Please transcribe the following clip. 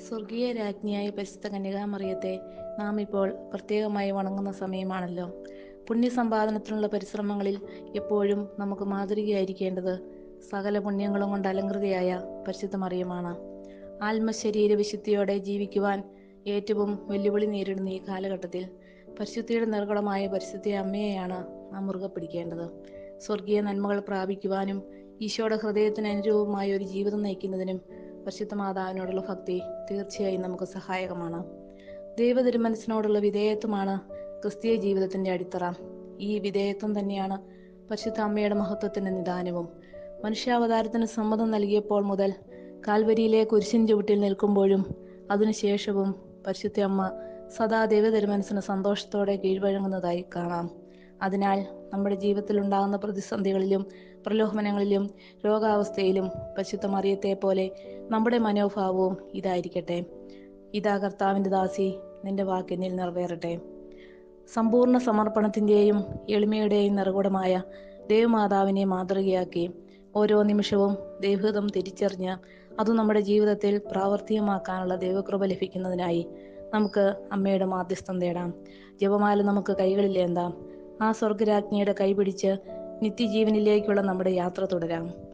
സ്വർഗീയ രാജ്ഞിയായ പരിശുദ്ധ കന്യകാമറിയത്തെ നാം ഇപ്പോൾ പ്രത്യേകമായി വണങ്ങുന്ന സമയമാണല്ലോ പുണ്യസമ്പാദനത്തിനുള്ള പരിശ്രമങ്ങളിൽ എപ്പോഴും നമുക്ക് മാതൃകയായിരിക്കേണ്ടത് സകല പുണ്യങ്ങളും കൊണ്ട് അലങ്കൃതയായ പരിശുദ്ധ മറിയമാണ് ആത്മശരീര വിശുദ്ധിയോടെ ജീവിക്കുവാൻ ഏറ്റവും വെല്ലുവിളി നേരിടുന്ന ഈ കാലഘട്ടത്തിൽ പരിശുദ്ധിയുടെ നിർഗളമായ പരിശുദ്ധ അമ്മയെയാണ് നാം മുറുകെ പിടിക്കേണ്ടത് സ്വർഗീയ നന്മകൾ പ്രാപിക്കുവാനും ഈശോയുടെ ഹൃദയത്തിന് അനുരൂപമായ ഒരു ജീവിതം നയിക്കുന്നതിനും പരിശുദ്ധ മാതാവിനോടുള്ള ഭക്തി തീർച്ചയായും നമുക്ക് സഹായകമാണ് ദൈവതിരുമനസ്സിനോടുള്ള വിധേയത്വമാണ് ക്രിസ്തീയ ജീവിതത്തിന്റെ അടിത്തറ ഈ വിധേയത്വം തന്നെയാണ് പരിശുദ്ധ അമ്മയുടെ മഹത്വത്തിന്റെ നിദാനവും മനുഷ്യാവതാരത്തിന് സമ്മതം നൽകിയപ്പോൾ മുതൽ കാൽവരിയിലെ കുരിശിൻ ചുവട്ടിൽ നിൽക്കുമ്പോഴും അതിനുശേഷവും പരിശുദ്ധ അമ്മ സദാ ദൈവതിരുമനസ്സിന് സന്തോഷത്തോടെ കീഴ്വഴങ്ങുന്നതായി കാണാം അതിനാൽ നമ്മുടെ ജീവിതത്തിൽ ഉണ്ടാകുന്ന പ്രതിസന്ധികളിലും പ്രലോഭനങ്ങളിലും രോഗാവസ്ഥയിലും പരിശുദ്ധ മറിയത്തെ പോലെ നമ്മുടെ മനോഭാവവും ഇതായിരിക്കട്ടെ ഇതാ കർത്താവിൻ്റെ ദാസി നിന്റെ വാക്കെന്നിൽ നിറവേറട്ടെ സമ്പൂർണ്ണ സമർപ്പണത്തിൻ്റെയും എളിമയുടെയും നിറകുടമായ ദേവമാതാവിനെ മാതൃകയാക്കി ഓരോ നിമിഷവും ദൈവഹിതം തിരിച്ചറിഞ്ഞ് അത് നമ്മുടെ ജീവിതത്തിൽ പ്രാവർത്തികമാക്കാനുള്ള ദൈവകൃപ ലഭിക്കുന്നതിനായി നമുക്ക് അമ്മയുടെ മാധ്യസ്ഥം തേടാം ജപമാല നമുക്ക് കൈകളിലേന്താം ആ സ്വർഗരാജ്ഞിയുടെ കൈപിടിച്ച് നിത്യജീവനിലേക്കുള്ള നമ്മുടെ യാത്ര തുടരാം